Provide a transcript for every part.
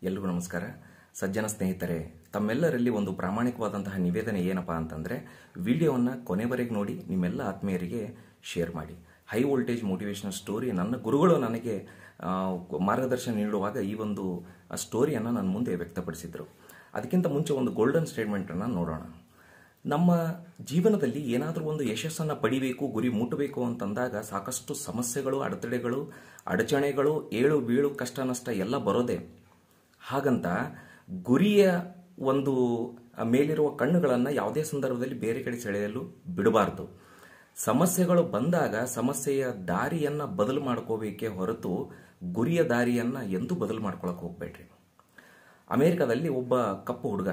ಎಲ್ರಿಗೂ ನಮಸ್ಕಾರ ಸಜ್ಜನ ಸ್ನೇಹಿತರೆ ತಮ್ಮೆಲ್ಲರಲ್ಲಿ ಒಂದು ಪ್ರಾಮಾಣಿಕವಾದಂತಹ ನಿವೇದನೆ ಏನಪ್ಪಾ ಅಂತಂದರೆ ವಿಡಿಯೋವನ್ನು ಕೊನೆವರೆಗೆ ನೋಡಿ ನಿಮ್ಮೆಲ್ಲ ಆತ್ಮೀಯರಿಗೆ ಶೇರ್ ಮಾಡಿ ಹೈ ವೋಲ್ಟೇಜ್ ಮೋಟಿವೇಶನಲ್ ಸ್ಟೋರಿ ನನ್ನ ಗುರುಗಳು ನನಗೆ ಆ, ಮಾರ್ಗದರ್ಶನ ನೀಡುವಾಗ ಈ ಒಂದು ಸ್ಟೋರಿಯನ್ನು ನನ್ನ ಮುಂದೆ ವ್ಯಕ್ತಪಡಿಸಿದರು ಅದಕ್ಕಿಂತ ಮುಂಚೆ ಒಂದು ಗೋಲ್ಡನ್ ಸ್ಟೇಟ್ಮೆಂಟನ್ನು ನೋಡೋಣ ನಮ್ಮ ಜೀವನದಲ್ಲಿ ಏನಾದರೂ ಒಂದು ಯಶಸ್ಸನ್ನು ಪಡಿಬೇಕು ಗುರಿ ಮುಟ್ಟಬೇಕು ಅಂತಂದಾಗ ಸಾಕಷ್ಟು ಸಮಸ್ಯೆಗಳು ಅಡೆತಡೆಗಳು ಅಡಚಣೆಗಳು ಏಳು ಬೀಳು ಕಷ್ಟ ನಷ್ಟ ಎಲ್ಲ ಬರೋದೇ ಹಾಗಂತ ಗುರಿಯ ಒಂದು ಮೇಲಿರುವ ಕಣ್ಣುಗಳನ್ನು ಯಾವುದೇ ಸಂದರ್ಭದಲ್ಲಿ ಬೇರೆ ಕಡೆ ಸೆಳೆಯಲು ಬಿಡಬಾರ್ದು ಸಮಸ್ಯೆಗಳು ಬಂದಾಗ ಸಮಸ್ಯೆಯ ದಾರಿಯನ್ನು ಬದಲು ಮಾಡ್ಕೋಬೇಕೇ ಹೊರತು ಗುರಿಯ ದಾರಿಯನ್ನು ಎಂದೂ ಬದಲು ಮಾಡ್ಕೊಳಕ್ಕೆ ಹೋಗ್ಬೇಡ್ರಿ ಅಮೆರಿಕದಲ್ಲಿ ಒಬ್ಬ ಕಪ್ಪು ಹುಡುಗ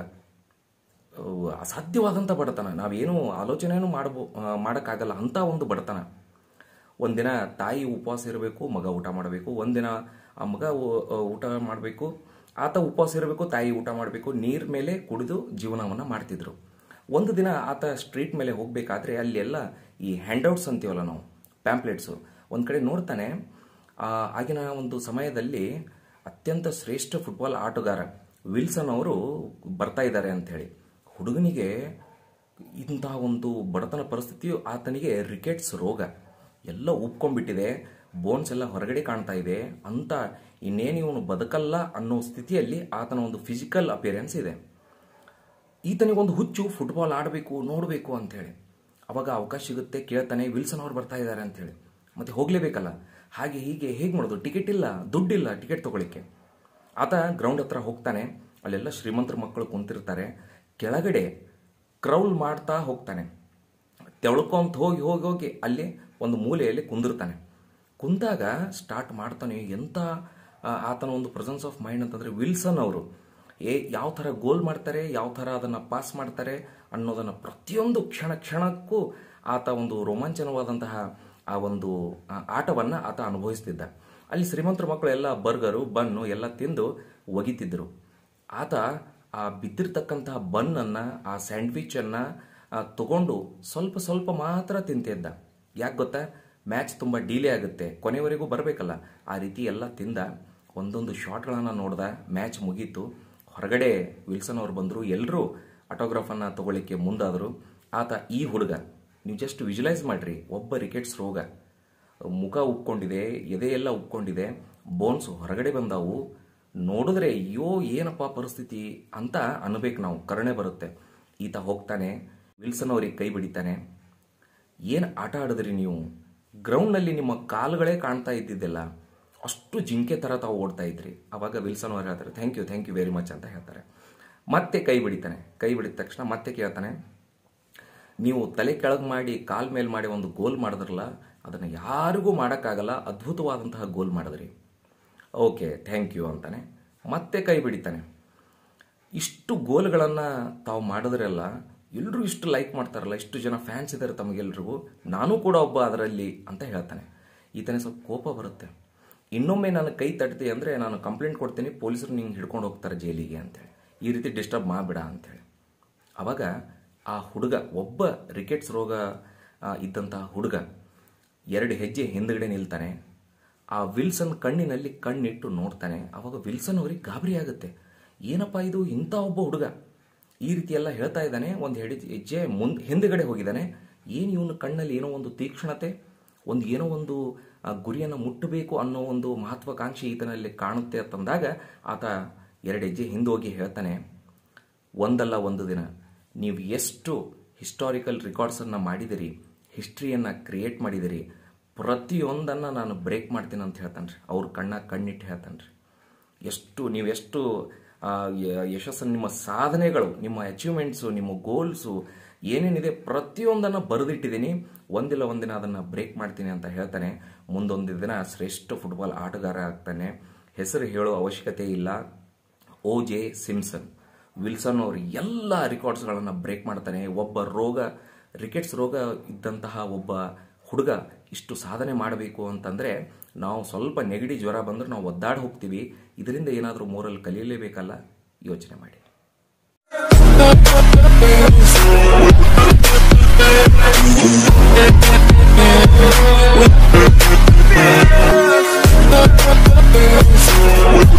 ಅಹ್, ಅಸಾಧ್ಯವಾದಂಥ ಬಡತನ ನಾವೇನು ಆಲೋಚನೆನೂ ಮಾಡಬೋ ಆ, ಮಾಡೋಕ್ಕಾಗಲ್ಲ ಅಂಥ ಒಂದು ಬಡತನ ಒಂದಿನ ತಾಯಿ ಉಪವಾಸ ಇರಬೇಕು ಮಗ ಊಟ ಮಾಡಬೇಕು ಒಂದಿನ ಆ ಮಗ ಊ- ಊಟ ಮಾಡಬೇಕು ಆತ ಉಪವಾಸ ಇರಬೇಕು ತಾಯಿ ಊಟ ಮಾಡಬೇಕು ನೀರ್ ಮೇಲೆ ಕುಡಿದು ಜೀವನವನ್ನು ಮಾಡ್ತಿದ್ರು ಒಂದು ದಿನ ಆತ ಸ್ಟ್ರೀಟ್ ಮೇಲೆ ಹೋಗಬೇಕಾದ್ರೆ ಅಲ್ಲೆಲ್ಲ ಈ ಹ್ಯಾಂಡ್ಔಟ್ಸ್ ಅಂತೀವಲ್ಲ ನಾವು ಪ್ಯಾಂಪ್ಲೆಟ್ಸು ಒಂದು ಕಡೆ ನೋಡ್ತಾನೆ ಆ, ಆಗಿನ ಒಂದು ಸಮಯದಲ್ಲಿ ಅತ್ಯಂತ ಶ್ರೇಷ್ಠ ಫುಟ್ಬಾಲ್ ಆಟಗಾರ ವಿಲ್ಸನ್ ಅವರು ಬರ್ತಾ ಇದ್ದಾರೆ ಅಂತ ಹೇಳಿ ಹುಡುಗನಿಗೆ ಇಂತಹ ಒಂದು ಬಡತನ ಪರಿಸ್ಥಿತಿಯು ಆತನಿಗೆ ರಿಕೆಟ್ಸ್ ರೋಗ ಎಲ್ಲ ಉಪ್ಕೊಂಡ್ಬಿಟ್ಟಿದೆ ಬೋನ್ಸ್ ಎಲ್ಲ ಹೊರಗಡೆ ಕಾಣ್ತಾ ಇದೆ ಅಂತ ಇನ್ನೇನು ಇವನು ಬದುಕಲ್ಲ ಅನ್ನೋ ಸ್ಥಿತಿಯಲ್ಲಿ ಆತನ ಒಂದು ಫಿಸಿಕಲ್ ಅಪಿಯರೆನ್ಸ್ ಇದೆ ಈತನಿಗೊಂದು ಹುಚ್ಚು ಫುಟ್ಬಾಲ್ ಆಡಬೇಕು ನೋಡಬೇಕು ಅಂತೇಳಿ ಅವಾಗ ಅವಕಾಶ ಸಿಗುತ್ತೆ ಕೇಳ್ತಾನೆ ವಿಲ್ಸನ್ ಅವ್ರು ಬರ್ತಾ ಇದ್ದಾರೆ ಅಂತೇಳಿ ಮತ್ತೆ ಹೋಗ್ಲೇಬೇಕಲ್ಲ ಹಾಗೆ ಹೀಗೆ ಹೇಗೆ ಮಾಡೋದು ಟಿಕೆಟ್ ಇಲ್ಲ ದುಡ್ಡಿಲ್ಲ ಟಿಕೆಟ್ ತಗೊಳ್ಳಿಕ್ಕೆ ಆತ ಗ್ರೌಂಡ್ ಹತ್ರ ಹೋಗ್ತಾನೆ ಅಲ್ಲೆಲ್ಲ ಶ್ರೀಮಂತರ ಮಕ್ಕಳು ಕುಂತಿರ್ತಾರೆ ಕೆಳಗಡೆ ಕ್ರೌಲ್ ಮಾಡ್ತಾ ಹೋಗ್ತಾನೆ ತೆಳ್ಕೊಂತ ಹೋಗಿ ಹೋಗಿ ಹೋಗಿ ಅಲ್ಲಿ ಒಂದು ಮೂಲೆಯಲ್ಲಿ ಕುಂದಿರ್ತಾನೆ ಕುಂತಾಗ ಸ್ಟಾರ್ಟ್ ಮಾಡ್ತಾನೆ ಎಂಥ ಆ, ಆತನ ಒಂದು ಪ್ರೆಸೆನ್ಸ್ ಆಫ್ ಮೈಂಡ್ ಅಂತಂದ್ರೆ ವಿಲ್ಸನ್ ಅವರು ಏ ಯಾವ ಥರ ಗೋಲ್ ಮಾಡ್ತಾರೆ ಯಾವ ಥರ ಅದನ್ನು ಪಾಸ್ ಮಾಡ್ತಾರೆ ಅನ್ನೋದನ್ನು ಪ್ರತಿಯೊಂದು ಕ್ಷಣ ಕ್ಷಣಕ್ಕೂ ಆತ ಒಂದು ರೋಮಾಂಚನವಾದಂತಹ ಆ ಒಂದು ಆ, ಆಟವನ್ನ ಆತ ಅನುಭವಿಸ್ತಿದ್ದ ಅಲ್ಲಿ ಶ್ರೀಮಂತರ ಮಕ್ಕಳು ಎಲ್ಲ ಬರ್ಗರು ಬನ್ನು ಎಲ್ಲ ತಿಂದು ಒಗಿತಿದ್ರು ಆತ ಆ ಬಿದ್ದಿರ್ತಕ್ಕಂತಹ ಬನ್ನನ್ನು ಆ ಸ್ಯಾಂಡ್ವಿಚನ್ನು ತಗೊಂಡು ಸ್ವಲ್ಪ ಸ್ವಲ್ಪ ಮಾತ್ರ ತಿಂತಿದ್ದ ಯಾಕೆ ಗೊತ್ತಾ ಮ್ಯಾಚ್ ತುಂಬ ಡೀಲೇ ಆಗುತ್ತೆ ಕೊನೆವರೆಗೂ ಬರಬೇಕಲ್ಲ ಆ ರೀತಿ ಎಲ್ಲ ತಿಂದ ಒಂದೊಂದು ಶಾಟ್ಗಳನ್ನು ನೋಡ್ದ ಮ್ಯಾಚ್ ಮುಗೀತು ಹೊರಗಡೆ ವಿಲ್ಸನ್ ಅವ್ರು ಬಂದರು ಎಲ್ಲರೂ ಆಟೋಗ್ರಾಫನ್ನು ತಗೊಳ್ಳಿಕ್ಕೆ ಮುಂದಾದರು ಆತ ಈ ಹುಡುಗ ನೀವು ಜಸ್ಟ್ ವಿಜುವಲೈಸ್ ಮಾಡ್ರಿ ಒಬ್ಬ ರಿಕೆಟ್ಸ್ ರೋಗ ಮುಖ ಉಪ್ಕೊಂಡಿದೆ ಎದೆ ಎಲ್ಲ ಉಪ್ಕೊಂಡಿದೆ ಬೋನ್ಸ್ ಹೊರಗಡೆ ಬಂದಾವು ನೋಡಿದ್ರೆ ಅಯ್ಯೋ ಏನಪ್ಪ ಪರಿಸ್ಥಿತಿ ಅಂತ ಅನ್ಬೇಕು ನಾವು ಕರುಣೆ ಬರುತ್ತೆ ಈತ ಹೋಗ್ತಾನೆ ವಿಲ್ಸನ್ ಅವ್ರಿಗೆ ಕೈ ಬಿಡಿತಾನೆ ಏನು ಆಟ ಆಡಿದ್ರಿ ನೀವು ಗ್ರೌಂಡ್ನಲ್ಲಿ ನಿಮ್ಮ ಕಾಲುಗಳೇ ಕಾಣ್ತಾ ಇದ್ದಿದ್ದಿಲ್ಲ ಅಷ್ಟು ಜಿಂಕೆ ಥರ ತಾವು ಓಡ್ತಾ ಇದ್ರಿ ಅವಾಗ ವಿಲ್ಸನ್ ಅವ್ರು ಹೇಳ್ತಾರೆ thank you thank you very much ಅಂತ ಹೇಳ್ತಾರೆ ಮತ್ತೆ ಕೈ ಬಿಡಿತಾನೆ ಕೈ ಬಿಡಿದ ತಕ್ಷಣ ಮತ್ತೆ ಕೇಳ್ತಾನೆ ನೀವು ತಲೆ ಕೆಳಗೆ ಮಾಡಿ ಕಾಲ್ ಮೇಲೆ ಮಾಡಿ ಒಂದು ಗೋಲ್ ಮಾಡಿದ್ರಲ್ಲ ಅದನ್ನು ಯಾರಿಗೂ ಮಾಡೋಕ್ಕಾಗಲ್ಲ ಅದ್ಭುತವಾದಂತಹ ಗೋಲ್ ಮಾಡಿದ್ರಿ ಓಕೆ ಥ್ಯಾಂಕ್ ಯು ಅಂತಾನೆ ಮತ್ತೆ ಕೈ ಬಿಡಿತಾನೆ ಇಷ್ಟು ಗೋಲ್ಗಳನ್ನು ತಾವು ಮಾಡಿದ್ರಲ್ಲ ಎಲ್ಲರೂ ಇಷ್ಟು ಲೈಕ್ ಮಾಡ್ತಾರಲ್ಲ ಇಷ್ಟು ಜನ ಫ್ಯಾನ್ಸ್ ಇದ್ದಾರೆ ತಮಗೆಲ್ರಿಗೂ ನಾನು ಕೂಡ ಒಬ್ಬ ಅದರಲ್ಲಿ ಅಂತ ಹೇಳ್ತಾನೆ ಈತನೇ ಸ್ವಲ್ಪ ಕೋಪ ಬರುತ್ತೆ ಇನ್ನೊಮ್ಮೆ ನಾನು ಕೈ ತಟ್ತಿ ಅಂದರೆ ನಾನು ಕಂಪ್ಲೇಂಟ್ ಕೊಡ್ತೀನಿ ಪೊಲೀಸರು ನಿಂಗೆ ಹಿಡ್ಕೊಂಡು ಹೋಗ್ತಾರೆ ಜೈಲಿಗೆ ಅಂತೇಳಿ ಈ ರೀತಿ ಡಿಸ್ಟರ್ಬ್ ಮಾಡಬೇಡ ಅಂತೇಳಿ ಅವಾಗ ಆ ಹುಡುಗ ಒಬ್ಬ ರಿಕೆಟ್ಸ್ ರೋಗ ಆ, ಇದ್ದಂತಹ ಹುಡುಗ ಎರಡು ಹೆಜ್ಜೆ ಹಿಂದ್ಗಡೆ ನಿಲ್ತಾನೆ ಆ ವಿಲ್ಸನ್ ಕಣ್ಣಿನಲ್ಲಿ ಕಣ್ಣಿಟ್ಟು ನೋಡ್ತಾನೆ ಅವಾಗ ವಿಲ್ಸನ್ ಅವರಿಗೆ ಗಾಬರಿ ಆಗುತ್ತೆ ಏನಪ್ಪ ಇದು ಇಂಥ ಒಬ್ಬ ಹುಡುಗ ಈ ರೀತಿ ಎಲ್ಲ ಹೇಳ್ತಾ ಇದ್ದಾನೆ ಒಂದು ಹೆಡಿ ಹೆಜ್ಜೆ ಮುಂದೆ ಹಿಂದ್ಗಡೆ ಹೋಗಿದ್ದಾನೆ ಏನು ಇವನ ಕಣ್ಣಲ್ಲಿ ಏನೋ ಒಂದು ತೀಕ್ಷ್ಣತೆ ಒಂದು ಏನೋ ಒಂದು ಆ, ಗುರಿಯನ್ನು ಮುಟ್ಟಬೇಕು ಅನ್ನೋ ಒಂದು ಮಹತ್ವಾಕಾಂಕ್ಷೆ ಈತನಲ್ಲಿ ಕಾಣುತ್ತೆ ಅಂತಂದಾಗ ಆತ ಎರಡು ಹೆಜ್ಜೆ ಹಿಂದೋಗಿ ಹೇಳ್ತಾನೆ ಒಂದಲ್ಲ ಒಂದು ದಿನ ನೀವು ಎಷ್ಟು ಹಿಸ್ಟಾರಿಕಲ್ ರೆಕಾರ್ಡ್ಸನ್ನು ಮಾಡಿದಿರಿ ಹಿಸ್ಟ್ರಿಯನ್ನು ಕ್ರಿಯೇಟ್ ಮಾಡಿದಿರಿ ಪ್ರತಿಯೊಂದನ್ನು ನಾನು ಬ್ರೇಕ್ ಮಾಡ್ತೀನಿ ಅಂತ ಹೇಳ್ತಾನೆ ರೀ ಅವ್ರ ಕಣ್ಣ ಕಣ್ಣಿಟ್ಟು ಹೇಳ್ತಾನೆ ರೀ ಎಷ್ಟು ನೀವೆಷ್ಟು ಆ, ಯ- ಯಶಸ್ಸನ್ನು ನಿಮ್ಮ ಸಾಧನೆಗಳು ನಿಮ್ಮ ಅಚೀವ್ಮೆಂಟ್ಸು ನಿಮ್ಮ ಗೋಲ್ಸು ಏನೇನಿದೆ ಪ್ರತಿಯೊಂದನ್ನು ಬರೆದಿಟ್ಟಿದ್ದೀನಿ ಒಂದಿಲ್ಲ ಒಂದಿನ ಅದನ್ನು ಬ್ರೇಕ್ ಮಾಡ್ತೀನಿ ಅಂತ ಹೇಳ್ತಾನೆ ಮುಂದೊಂದು ದಿನ ಶ್ರೇಷ್ಠ ಫುಟ್ಬಾಲ್ ಆಟಗಾರ ಆಗ್ತಾನೆ ಹೆಸರು ಹೇಳೋ ಅವಶ್ಯಕತೆ ಇಲ್ಲ ಓ ಜೆ ಸಿಮ್ಸನ್ ವಿಲ್ಸನ್ ಅವರು ಎಲ್ಲ ರೆಕಾರ್ಡ್ಸ್ಗಳನ್ನು ಬ್ರೇಕ್ ಮಾಡ್ತಾನೆ ಒಬ್ಬ ರೋಗ ರಿಕೆಟ್ಸ್ ರೋಗ ಇದ್ದಂತಹ ಒಬ್ಬ ಹುಡುಗ ಇಷ್ಟು ಸಾಧನೆ ಮಾಡಬೇಕು ಅಂತಂದರೆ ನಾವು ಸ್ವಲ್ಪ ನೆಗಡಿ ಜ್ವರ ಬಂದ್ರೆ ನಾವು ಒದ್ದಾಡಿ ಹೋಗ್ತೀವಿ ಇದರಿಂದ ಏನಾದರೂ ಮೂರಲ್ಲಿ ಕಲಿಯಲೇಬೇಕಲ್ಲ ಯೋಚನೆ ಮಾಡಿ We'll be right back.